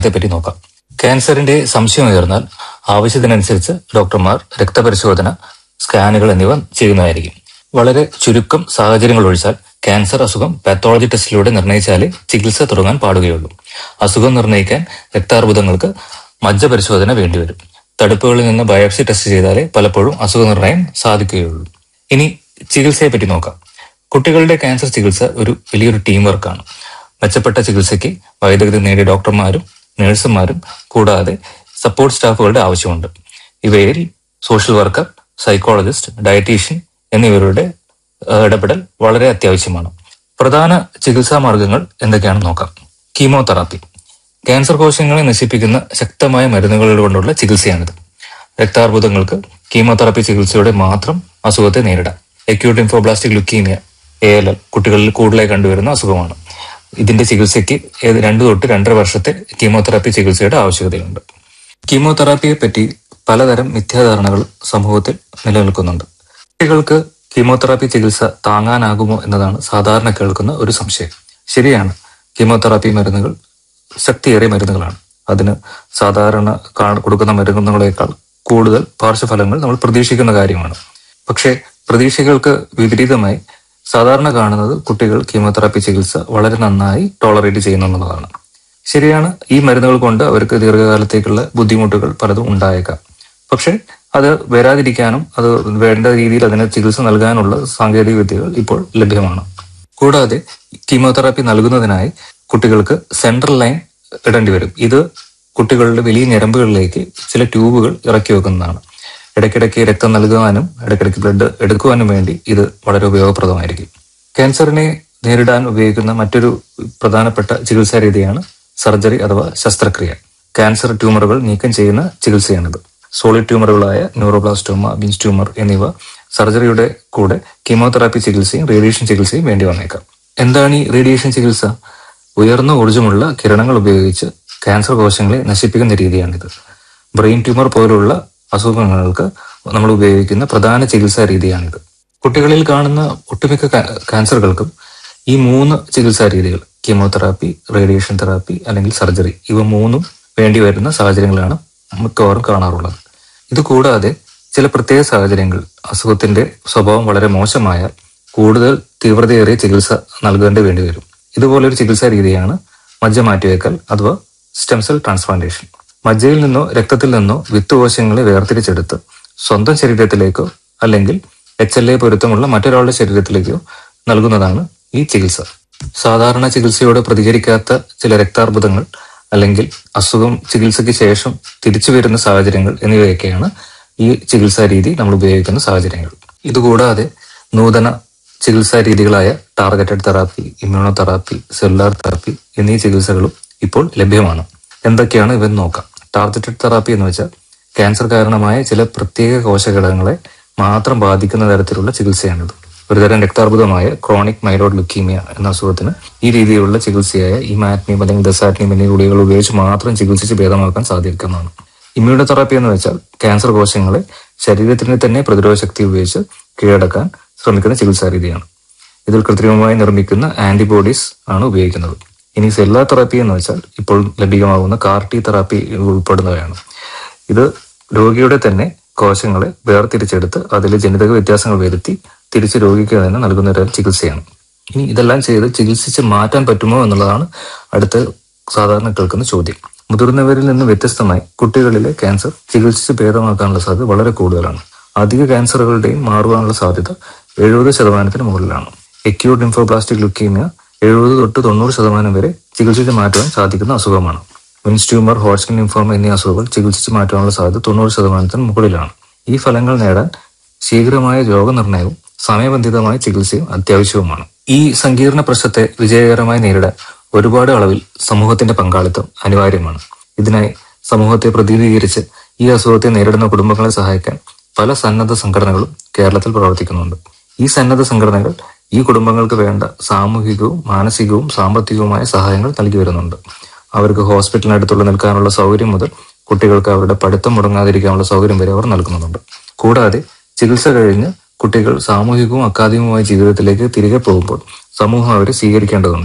പറ്റി നോക്കാം ക്യാൻസറിന്റെ സംശയം ഉയർന്നാൽ ആവശ്യത്തിനനുസരിച്ച് ഡോക്ടർമാർ രക്തപരിശോധന സ്കാനുകൾ എന്നിവ ചെയ്യുന്നതായിരിക്കും വളരെ ചുരുക്കം സാഹചര്യങ്ങൾ ഒഴിച്ചാൽ ക്യാൻസർ അസുഖം പാത്തോളജി ടെസ്റ്റിലൂടെ നിർണ്ണയിച്ചാലേ ചികിത്സ തുടങ്ങാൻ പാടുകയുള്ളൂ അസുഖം നിർണ്ണയിക്കാൻ രക്താർബുദങ്ങൾക്ക് മജ്ജ പരിശോധന വേണ്ടിവരും തടുപ്പുകളിൽ നിന്ന് ബയോപ്സി ടെസ്റ്റ് ചെയ്താലേ പലപ്പോഴും അസുഖ നിർണ്ണയം സാധിക്കുകയുള്ളൂ ഇനി ചികിത്സയെ പറ്റി നോക്കാം കുട്ടികളുടെ ക്യാൻസർ ചികിത്സ ഒരു വലിയൊരു ടീം വർക്കാണ് മെച്ചപ്പെട്ട ചികിത്സയ്ക്ക് വൈദഗ്ധ്യ നേടിയ ഡോക്ടർമാരും നഴ്സുമാരും കൂടാതെ സപ്പോർട്ട് സ്റ്റാഫുകളുടെ ആവശ്യമുണ്ട് ഇവയിൽ സോഷ്യൽ വർക്കർ സൈക്കോളജിസ്റ്റ് ഡയറ്റീഷ്യൻ എന്നിവരുടെ ഏഹ്, ഇടപെടൽ വളരെ അത്യാവശ്യമാണ് പ്രധാന ചികിത്സാ മാർഗങ്ങൾ എന്തൊക്കെയാണെന്ന് നോക്കാം കീമോതെറാപ്പി ക്യാൻസർ കോശങ്ങളെ നശിപ്പിക്കുന്ന ശക്തമായ മരുന്നുകൾ കൊണ്ടുള്ള ചികിത്സയാണിത് രക്താർബുദങ്ങൾക്ക് കീമോതെറാപ്പി ചികിത്സയോടെ മാത്രം അസുഖത്തെ നേരിടാം acute lymphoblastic leukaemia A L L കുട്ടികളിൽ കൂടുതലായി കണ്ടുവരുന്ന അസുഖമാണ് ഇതിന്റെ ചികിത്സയ്ക്ക് ഏത് രണ്ടു തൊട്ട് രണ്ടര വർഷത്തെ കീമോതെറാപ്പി ചികിത്സയുടെ ആവശ്യകതയുണ്ട് കീമോതെറാപ്പിയെ പറ്റി പലതരം മിഥ്യാധാരണകൾ സമൂഹത്തിൽ നിലനിൽക്കുന്നുണ്ട് കുട്ടികൾക്ക് കീമോതെറാപ്പി ചികിത്സ താങ്ങാനാകുമോ എന്നതാണ് സാധാരണ കേൾക്കുന്ന ഒരു സംശയം ശരിയാണ് കീമോതെറാപ്പി മരുന്നുകൾ ശക്തിയേറിയ മരുന്നുകളാണ് അതിന് സാധാരണ കാ- കൊടുക്കുന്ന മരുന്നുകളേക്കാൾ കൂടുതൽ പാർശ്വഫലങ്ങൾ നമ്മൾ പ്രതീക്ഷിക്കുന്ന കാര്യമാണ് പക്ഷേ പ്രതീക്ഷകൾക്ക് വിപരീതമായി സാധാരണ കാണുന്നത് കുട്ടികൾ കീമോതെറാപ്പി ചികിത്സ വളരെ നന്നായി ടോളറേറ്റ് ചെയ്യുന്നു എന്നുള്ളതാണ് ശരിയാണ് ഈ മരുന്നുകൾ കൊണ്ട് അവർക്ക് ദീർഘകാലത്തേക്കുള്ള ബുദ്ധിമുട്ടുകൾ പലതും ഉണ്ടായേക്കാം പക്ഷെ അത് വരാതിരിക്കാനും അത് വേണ്ട രീതിയിൽ അതിന് ചികിത്സ നൽകാനുള്ള സാങ്കേതിക വിദ്യകൾ ഇപ്പോൾ ലഭ്യമാണ് കൂടാതെ കീമോതെറാപ്പി നൽകുന്നതിനായി കുട്ടികൾക്ക് സെൻട്രൽ ലൈൻ ഇടേണ്ടി വരും ഇത് കുട്ടികളുടെ വലിയ ഞരമ്പുകളിലേക്ക് ചില ട്യൂബുകൾ ഇറക്കി വെക്കുന്നതാണ് ഇടയ്ക്കിടയ്ക്ക് രക്തം നൽകുവാനും ഇടയ്ക്കിടയ്ക്ക് ബ്ലഡ് എടുക്കുവാനും വേണ്ടി ഇത് വളരെ ഉപയോഗപ്രദമായിരിക്കും ക്യാൻസറിനെ നേരിടാൻ ഉപയോഗിക്കുന്ന മറ്റൊരു പ്രധാനപ്പെട്ട ചികിത്സാ രീതിയാണ് സർജറി അഥവാ ശസ്ത്രക്രിയ ക്യാൻസർ ട്യൂമറുകൾ നീക്കം ചെയ്യുന്ന ചികിത്സയാണിത് സോളിഡ് ട്യൂമറുകളായ ന്യൂറോബ്ലാസ്റ്റോമ ബിൻസ് ട്യൂമർ എന്നിവ സർജറിയുടെ കൂടെ കീമോതെറാപ്പി ചികിത്സയും റേഡിയേഷൻ ചികിത്സയും വേണ്ടി വന്നേക്കാം എന്താണ് ഈ റേഡിയേഷൻ ചികിത്സ ഉയർന്ന ഊർജ്ജമുള്ള കിരണങ്ങൾ ഉപയോഗിച്ച് ക്യാൻസർ കോശങ്ങളെ നശിപ്പിക്കുന്ന രീതിയാണിത് ബ്രെയിൻ ട്യൂമർ പോലുള്ള അസുഖങ്ങൾക്ക് നമ്മൾ ഉപയോഗിക്കുന്ന പ്രധാന ചികിത്സാ രീതിയാണിത് കുട്ടികളിൽ കാണുന്ന ഒട്ടുമിക്ക കാ- ക്യാൻസറുകൾക്കും ഈ മൂന്ന് ചികിത്സാ രീതികൾ കീമോതെറാപ്പി റേഡിയേഷൻ തെറാപ്പി അല്ലെങ്കിൽ സർജറി ഇവ മൂന്നും വേണ്ടി വരുന്ന സാഹചര്യങ്ങളാണ് മിക്കവാറും കാണാറുള്ളത് ഇത് കൂടാതെ ചില പ്രത്യേക സാഹചര്യങ്ങൾ അസുഖത്തിന്റെ സ്വഭാവം വളരെ മോശമായാൽ കൂടുതൽ തീവ്രതയേറിയ ചികിത്സ നൽകേണ്ടി വേണ്ടി വരും ഇതുപോലൊരു ചികിത്സാ രീതിയാണ് മജ്ജ മാറ്റിവെക്കൽ അഥവാ സ്റ്റെം സെൽ ട്രാൻസ്പ്ലാന്റേഷൻ മജ്ജയിൽ നിന്നോ രക്തത്തിൽ നിന്നോ വിത്തുകോശങ്ങളെ വേർതിരിച്ചെടുത്ത് സ്വന്തം ശരീരത്തിലേക്കോ അല്ലെങ്കിൽ എച്ച് എൽ എ പൊരുത്തമുള്ള മറ്റൊരാളുടെ ശരീരത്തിലേക്കോ നൽകുന്നതാണ് ഈ ചികിത്സ സാധാരണ ചികിത്സയോട് പ്രതികരിക്കാത്ത ചില രക്താർബുദങ്ങൾ അല്ലെങ്കിൽ അസുഖം ചികിത്സയ്ക്ക് ശേഷം തിരിച്ചു വരുന്ന സാഹചര്യങ്ങൾ എന്നിവയൊക്കെയാണ് ഈ ചികിത്സാ രീതി നമ്മൾ ഉപയോഗിക്കുന്ന സാഹചര്യങ്ങൾ ഇതുകൂടാതെ നൂതന ചികിത്സാ രീതികളായ targeted therapy immunotherapy cellular therapy എന്നീ ചികിത്സകളും ഇപ്പോൾ ലഭ്യമാണ് എന്തൊക്കെയാണ് ഇവൻ നോക്കാം ടാർഗറ്റഡ് തെറാപ്പി എന്ന് വെച്ചാൽ ക്യാൻസർ കാരണമായ ചില പ്രത്യേക കോശഘടകങ്ങളെ മാത്രം ബാധിക്കുന്ന തരത്തിലുള്ള ചികിത്സയാണിത് ഒരുതരം രക്താർബുദമായ ക്രോണിക് മൈലോഡ് ലുക്കീമിയ എന്ന അസുഖത്തിന് ഈ രീതിയിലുള്ള ചികിത്സയായ ഈ മാറ്റ്നിയം അല്ലെങ്കിൽ ദസാറ്റ്നിയം എന്നീ ഗുളികൾ ഉപയോഗിച്ച് മാത്രം ചികിത്സിച്ച് ഭേദമാക്കാൻ സാധിക്കുന്നതാണ് ഇമ്മ്യൂണോ തെറാപ്പി എന്ന് വെച്ചാൽ ക്യാൻസർ കോശങ്ങളെ ശരീരത്തിന് തന്നെ പ്രതിരോധ ശക്തി ഉപയോഗിച്ച് കീഴടക്കാൻ ശ്രമിക്കുന്ന ചികിത്സാ രീതിയാണ് ഇതിൽ കൃത്രിമമായി നിർമ്മിക്കുന്ന ആന്റിബോഡീസ് ആണ് ഉപയോഗിക്കുന്നത് ഇനി സെല്ലാർ തെറാപ്പി എന്ന് വെച്ചാൽ ഇപ്പോൾ ലഭ്യമാകുന്ന കാർട്ടി തെറാപ്പി ഉൾപ്പെടുന്നവയാണ് ഇത് രോഗിയുടെ തന്നെ കോശങ്ങളെ വേർതിരിച്ചെടുത്ത് അതിൽ ജനിതക വ്യത്യാസങ്ങൾ വരുത്തി തിരിച്ച് രോഗിക്ക് തന്നെ നൽകുന്ന ഒരു ചികിത്സയാണ് ഇനി ഇതെല്ലാം ചെയ്ത് ചികിത്സിച്ച് മാറ്റാൻ പറ്റുമോ എന്നുള്ളതാണ് അടുത്ത സാധാരണ കേൾക്കുന്ന ചോദ്യം മുതിർന്നവരിൽ നിന്ന് വ്യത്യസ്തമായി കുട്ടികളിലെ ക്യാൻസർ ചികിത്സിച്ച് ഭേദമാക്കാനുള്ള സാധ്യത വളരെ കൂടുതലാണ് അധിക ക്യാൻസറുകളുടെയും മാറുവാനുള്ള സാധ്യത എഴുപത് ശതമാനത്തിന് മുകളിലാണ് എക്യൂട്ട് ഇൻഫോപ്ലാസ്റ്റിക് ലുക്കീമിയ എഴുപത് തൊട്ട് തൊണ്ണൂറ് ശതമാനം വരെ ചികിത്സിച്ച് മാറ്റുവാൻ സാധിക്കുന്ന അസുഖമാണ് വിൻസ് ട്യൂമർ ഹോട്ട്സ്കിൻ ലിംഫോമ എന്നീ അസുഖങ്ങൾ ചികിത്സിച്ച് മാറ്റാനുള്ള സാധ്യത തൊണ്ണൂറ് ശതമാനത്തിന് മുകളിലാണ് ഈ ഫലങ്ങൾ നേടാൻ ശീഘ്രമായ രോഗനിർണയവും സമയബന്ധിതമായ ചികിത്സയും അത്യാവശ്യവുമാണ് ഈ സങ്കീർണ പ്രശ്നത്തെ വിജയകരമായി നേരിടാൻ ഒരുപാട് അളവിൽ സമൂഹത്തിന്റെ പങ്കാളിത്തം അനിവാര്യമാണ് ഇതിനായി സമൂഹത്തെ പ്രതിനിധീകരിച്ച് ഈ അസുഖത്തെ നേരിടുന്ന കുടുംബങ്ങളെ സഹായിക്കാൻ പല സന്നദ്ധ സംഘടനകളും കേരളത്തിൽ പ്രവർത്തിക്കുന്നുണ്ട് ഈ സന്നദ്ധ സംഘടനകൾ ഈ കുടുംബങ്ങൾക്ക് വേണ്ട സാമൂഹികവും മാനസികവും സാമ്പത്തികവുമായ സഹായങ്ങൾ നൽകി വരുന്നുണ്ട് അവർക്ക് ഹോസ്പിറ്റലിനടുത്തുള്ള നിൽക്കാനുള്ള സൗകര്യം മുതൽ കുട്ടികൾക്ക് അവരുടെ പഠിത്തം മുടങ്ങാതിരിക്കാനുള്ള സൗകര്യം വരെ അവർ നൽകുന്നുണ്ട് കൂടാതെ ചികിത്സ കഴിഞ്ഞ് കുട്ടികൾ സാമൂഹികവും അക്കാദമികവുമായ ജീവിതത്തിലേക്ക് തിരികെ പോകുമ്പോൾ സമൂഹം അവരെ സ്വീകരിക്കേണ്ടതുണ്ട്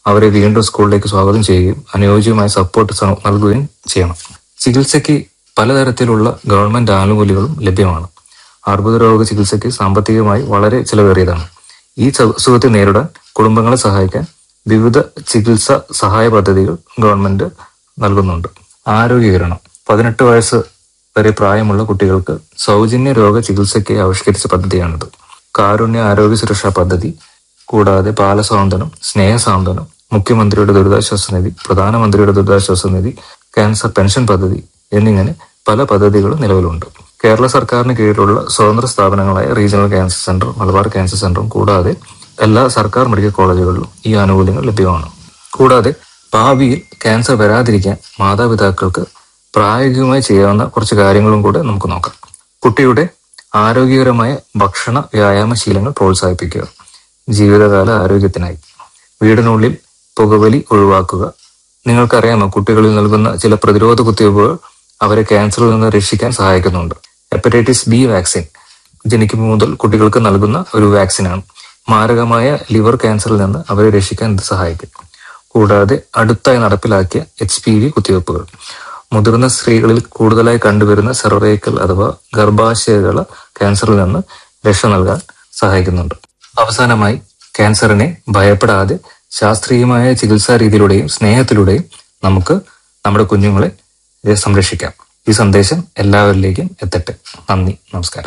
അവരെ വീണ്ടും സ്കൂളിലേക്ക് സ്വാഗതം ചെയ്യുകയും അനുയോജ്യമായ സപ്പോർട്ട് സ- നൽകുകയും ചെയ്യണം ചികിത്സയ്ക്ക് പലതരത്തിലുള്ള ഗവൺമെന്റ് ആനുകൂല്യങ്ങളും ലഭ്യമാണ് അർബുദ രോഗ ചികിത്സയ്ക്ക് സാമ്പത്തികമായി വളരെ ചിലവേറിയതാണ് ഈ സ- അസുഖത്തെ നേരിടാൻ കുടുംബങ്ങളെ സഹായിക്കാൻ വിവിധ ചികിത്സ സഹായ പദ്ധതികൾ ഗവൺമെന്റ് നൽകുന്നുണ്ട് ആരോഗ്യകരണം പതിനെട്ട് വയസ്സ് വരെ പ്രായമുള്ള കുട്ടികൾക്ക് സൗജന്യ രോഗ ചികിത്സയ്ക്ക് ആവിഷ്കരിച്ച പദ്ധതിയാണിത് കാരുണ്യ ആരോഗ്യ സുരക്ഷാ പദ്ധതി കൂടാതെ ബാലസാന്ത്വനം സ്നേഹസാന്ത്വനം മുഖ്യമന്ത്രിയുടെ ദുരിതാശ്വാസ നിധി പ്രധാനമന്ത്രിയുടെ ദുരിതാശ്വാസ നിധി ക്യാൻസർ പെൻഷൻ പദ്ധതി എന്നിങ്ങനെ പല പദ്ധതികളും നിലവിലുണ്ട് കേരള സർക്കാരിന് കീഴിലുള്ള സ്വതന്ത്ര സ്ഥാപനങ്ങളായ regional cancer centre Malabar cancer സെന്ററും കൂടാതെ എല്ലാ സർക്കാർ മെഡിക്കൽ കോളേജുകളിലും ഈ ആനുകൂല്യങ്ങൾ ലഭ്യമാണ് കൂടാതെ ഭാവിയിൽ ക്യാൻസർ വരാതിരിക്കാൻ മാതാപിതാക്കൾക്ക് പ്രായോഗികമായി ചെയ്യാവുന്ന കുറച്ച് കാര്യങ്ങളും കൂടെ നമുക്ക് നോക്കാം കുട്ടിയുടെ ആരോഗ്യകരമായ ഭക്ഷണ വ്യായാമ ശീലങ്ങൾ പ്രോത്സാഹിപ്പിക്കുക ജീവിതകാല ആരോഗ്യത്തിനായി വീടിനുള്ളിൽ പുകവലി ഒഴിവാക്കുക നിങ്ങൾക്കറിയാമോ കുട്ടികളിൽ നൽകുന്ന ചില പ്രതിരോധ കുത്തിവയ്പ്പുകൾ അവരെ ക്യാൻസറിൽ നിന്ന് രക്ഷിക്കാൻ സഹായിക്കുന്നുണ്ട് ഹെപ്പറ്റൈറ്റിസ് ബി വാക്സിൻ ജനിക്കുമ്പോൾ മുതൽ കുട്ടികൾക്ക് നൽകുന്ന ഒരു വാക്സിനാണ് മാരകമായ ലിവർ ക്യാൻസറിൽ നിന്ന് അവരെ രക്ഷിക്കാൻ ഇത് സഹായിക്കും കൂടാതെ അടുത്തായി നടപ്പിലാക്കിയ എച്ച് പി വി കുത്തിവയ്പ്പുകൾ മുതിർന്ന സ്ത്രീകളിൽ കൂടുതലായി കണ്ടുവരുന്ന സെറോറേക്കൽ അഥവാ ഗർഭാശയകള ക്യാൻസറിൽ നിന്ന് രക്ഷ നൽകാൻ സഹായിക്കുന്നുണ്ട് അവസാനമായി ക്യാൻസറിനെ ഭയപ്പെടാതെ ശാസ്ത്രീയമായ ചികിത്സാ രീതിയിലൂടെയും സ്നേഹത്തിലൂടെയും നമുക്ക് നമ്മുടെ കുഞ്ഞുങ്ങളെ സംരക്ഷിക്കാം ഈ സന്ദേശം എല്ലാവരിലേക്കും എത്തട്ടെ നന്ദി നമസ്കാരം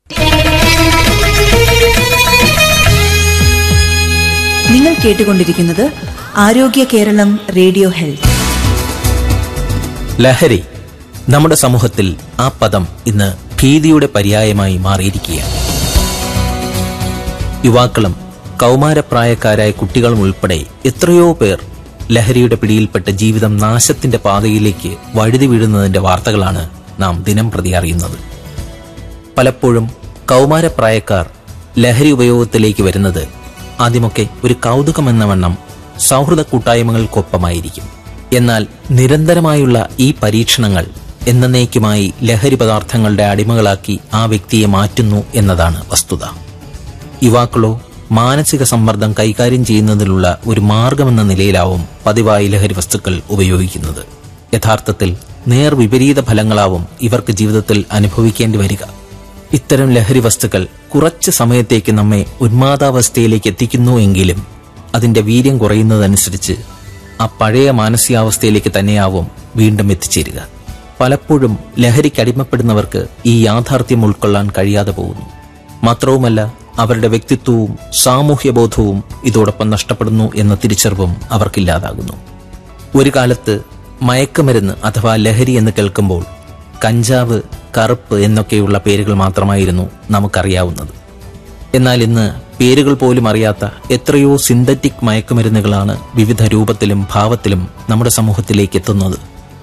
നിങ്ങൾ കേട്ടുകൊണ്ടിരിക്കുന്നത് ആരോഗ്യ കേരളം റേഡിയോ ഹെൽത്ത് ലഹരി നമ്മുടെ സമൂഹത്തിൽ ആ പദം ഇന്ന് ഭീതിയുടെ പര്യായമായി മാറിയിരിക്കുകയാണ് യുവാക്കളും കൗമാരപ്രായക്കാരായ കുട്ടികളും ഉൾപ്പെടെ എത്രയോ പേർ ലഹരിയുടെ പിടിയിൽപ്പെട്ട് ജീവിതം നാശത്തിന്റെ പാതയിലേക്ക് വഴുതി വീഴുന്നതിന്റെ വാർത്തകളാണ് നാം ദിനം പ്രതി അറിയുന്നത് പലപ്പോഴും കൗമാരപ്രായക്കാർ ലഹരി ഉപയോഗത്തിലേക്ക് വരുന്നത് ആദ്യമൊക്കെ ഒരു കൗതുകമെന്ന വണ്ണം സൗഹൃദ കൂട്ടായ്മകൾക്കൊപ്പമായിരിക്കും എന്നാൽ നിരന്തരമായുള്ള ഈ പരീക്ഷണങ്ങൾ എന്നേക്കുമായി ലഹരി പദാർത്ഥങ്ങളുടെ അടിമകളാക്കി ആ വ്യക്തിയെ മാറ്റുന്നു എന്നതാണ് വസ്തുത യുവാക്കളോ മാനസിക സമ്മർദ്ദം കൈകാര്യം ചെയ്യുന്നതിനുള്ള ഒരു മാർഗമെന്ന നിലയിലാവും പതിവായി ലഹരി വസ്തുക്കൾ ഉപയോഗിക്കുന്നത് യഥാർത്ഥത്തിൽ നേർവിപരീത ഫലങ്ങളാവും ഇവർക്ക് ജീവിതത്തിൽ അനുഭവിക്കേണ്ടി വരിക ഇത്തരം ലഹരി വസ്തുക്കൾ കുറച്ച് സമയത്തേക്ക് നമ്മെ ഉന്മാദാവസ്ഥയിലേക്ക് എത്തിക്കുന്നു എങ്കിലും അതിന്റെ വീര്യം കുറയുന്നതനുസരിച്ച് ആ പഴയ മാനസികാവസ്ഥയിലേക്ക് തന്നെയാവും വീണ്ടും എത്തിച്ചേരുക പലപ്പോഴും ലഹരിക്ക് അടിമപ്പെടുന്നവർക്ക് ഈ യാഥാർത്ഥ്യം ഉൾക്കൊള്ളാൻ കഴിയാതെ പോകുന്നു മാത്രവുമല്ല അവരുടെ വ്യക്തിത്വവും സാമൂഹ്യബോധവും ഇതോടൊപ്പം നഷ്ടപ്പെടുന്നു എന്ന തിരിച്ചറിവും അവർക്കില്ലാതാകുന്നു ഒരു കാലത്ത് മയക്കുമരുന്ന് അഥവാ ലഹരി എന്ന് കേൾക്കുമ്പോൾ കഞ്ചാവ് കറുപ്പ് എന്നൊക്കെയുള്ള പേരുകൾ മാത്രമായിരുന്നു നമുക്കറിയാവുന്നത് എന്നാൽ ഇന്ന് പേരുകൾ പോലും അറിയാത്ത എത്രയോ സിന്തറ്റിക് മയക്കുമരുന്നുകളാണ് വിവിധ രൂപത്തിലും ഭാവത്തിലും നമ്മുടെ സമൂഹത്തിലേക്ക് എത്തുന്നത്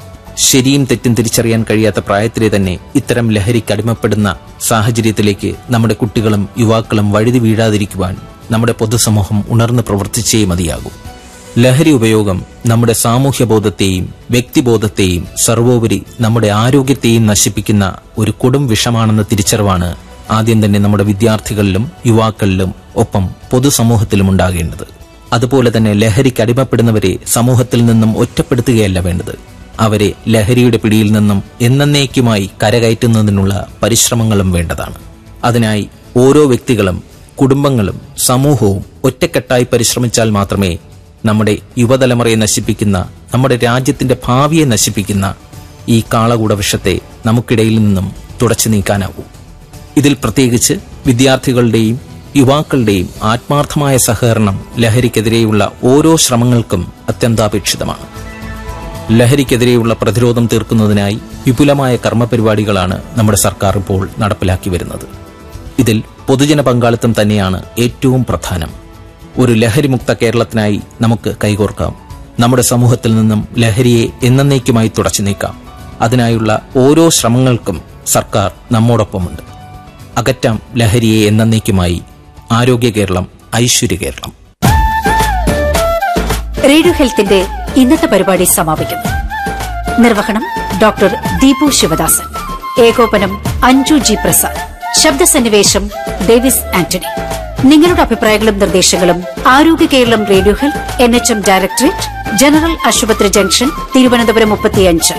ശരിയും തെറ്റും തിരിച്ചറിയാൻ കഴിയാത്ത പ്രായത്തിലെ തന്നെ ഇത്തരം ലഹരിക്ക് അടിമപ്പെടുന്ന സാഹചര്യത്തിലേക്ക് നമ്മുടെ കുട്ടികളും യുവാക്കളും വഴുതി വീഴാതിരിക്കുവാൻ നമ്മുടെ പൊതുസമൂഹം ഉണർന്ന് പ്രവർത്തിച്ചേ മതിയാകൂ ലഹരി ഉപയോഗം നമ്മുടെ സാമൂഹ്യബോധത്തെയും വ്യക്തിബോധത്തെയും സർവോപരി നമ്മുടെ ആരോഗ്യത്തെയും നശിപ്പിക്കുന്ന ഒരു കൊടും വിഷമാണെന്ന തിരിച്ചറിവാണ് ആദ്യം തന്നെ നമ്മുടെ വിദ്യാർത്ഥികളിലും യുവാക്കളിലും ഒപ്പം പൊതുസമൂഹത്തിലും ഉണ്ടാകേണ്ടത് അതുപോലെ തന്നെ ലഹരിക്ക് അടിമപ്പെടുന്നവരെ സമൂഹത്തിൽ നിന്നും ഒറ്റപ്പെടുത്തുകയല്ല വേണ്ടത് അവരെ ലഹരിയുടെ പിടിയിൽ നിന്നും എന്നേക്കുമായി കരകയറ്റുന്നതിനുള്ള പരിശ്രമങ്ങളും വേണ്ടതാണ് അതിനായി ഓരോ വ്യക്തികളും കുടുംബങ്ങളും സമൂഹവും ഒറ്റക്കെട്ടായി പരിശ്രമിച്ചാൽ മാത്രമേ നമ്മുടെ യുവതലമുറയെ നശിപ്പിക്കുന്ന നമ്മുടെ രാജ്യത്തിന്റെ ഭാവിയെ നശിപ്പിക്കുന്ന ഈ കാളകൂട വിഷത്തെ നമുക്കിടയിൽ നിന്നും തുടച്ചു നീക്കാനാവൂ ഇതിൽ പ്രത്യേകിച്ച് വിദ്യാർത്ഥികളുടെയും യുവാക്കളുടെയും ആത്മാർത്ഥമായ സഹകരണം ലഹരിക്കെതിരെയുള്ള ഓരോ ശ്രമങ്ങൾക്കും അത്യന്താപേക്ഷിതമാണ് ലഹരിക്കെതിരെയുള്ള പ്രതിരോധം തീർക്കുന്നതിനായി വിപുലമായ കർമ്മപരിപാടികളാണ് നമ്മുടെ സർക്കാർ ഇപ്പോൾ നടപ്പിലാക്കി വരുന്നത് ഇതിൽ പൊതുജന പങ്കാളിത്തം തന്നെയാണ് ഏറ്റവും പ്രധാനം ഒരു ലഹരിമുക്ത കേരളത്തിനായി നമുക്ക് കൈകോർക്കാം നമ്മുടെ സമൂഹത്തിൽ നിന്നും ലഹരിയെ എന്നേക്കുമായി തുടച്ചു നീക്കാം അതിനായുള്ള ഓരോ ശ്രമങ്ങൾക്കും സർക്കാർ നമ്മോടൊപ്പമുണ്ട് അകറ്റാം ലഹരിയെ എന്നേക്കുമായി ആരോഗ്യ കേരളം ഐശ്വര്യ കേരളം റേഡിയോ ഹെൽത്തിന്റെ ഇന്നത്തെ പരിപാടി സമാപിക്കുന്നു നിർവഹണം ഡോക്ടർ ദീപു ശിവദാസൻ ഏകോപനം അഞ്ജു ജി പ്രസാദ് ശബ്ദസന്നിവേശം ഡേവിസ് ആന്റണി നിങ്ങളുടെ അഭിപ്രായങ്ങളും നിർദ്ദേശങ്ങളും ആരോഗ്യ Keralam radio health N H M directorate general ആശുപത്രി ജംഗ്ഷൻ തിരുവനന്തപുരം മുപ്പത്തിയഞ്ച്